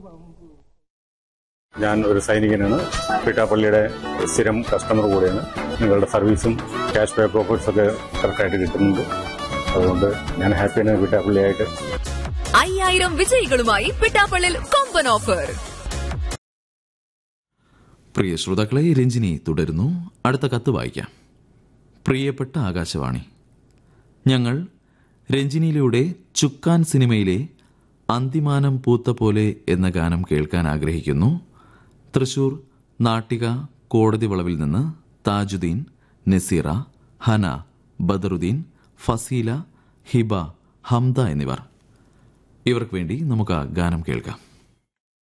ഞാൻ ഒരു സൈനികനാണ് പിട്ടാപ്പള്ളിയുടെ സ്ഥിരം കസ്റ്റമർ കൂടെയാണ് നിങ്ങളുടെ സർവീസും ക്യാഷ് ബാക്ക് ഓഫേഴ്സ് ഒക്കെ കറക്റ്റായിട്ട് കിട്ടുന്നുണ്ട് അതുകൊണ്ട് ഞാൻ ഹാപ്പിയാണ് പിട്ടാപ്പള്ളിയായിട്ട് അയ്യായിരം വിജയികളുമായി പിട്ടാപ്പള്ളിൽ കൊമ്പൻ ഓഫർ പ്രിയ ശ്രോതാക്കളെ രഞ്ജിനി തുടരുന്നു അടുത്ത കത്ത് വായിക്കാം പ്രിയപ്പെട്ട ആകാശവാണി ഞങ്ങൾ രഞ്ജിനിയിലൂടെ ചുക്കാൻ സിനിമയിലെ അന്തിമാനം പൂത്ത പോലെ എന്ന ഗാനം കേൾക്കാൻ ആഗ്രഹിക്കുന്നു തൃശൂർ നാട്ടിക കോടതി വളവിൽ നിന്ന് താജുദ്ദീൻ നസീറ ഹന ബദറുദ്ദീൻ ഫസീല ഹിബ ഹംദ എന്നിവർ ഇവർക്ക് വേണ്ടി നമുക്ക് ആ ഗാനം കേൾക്കാം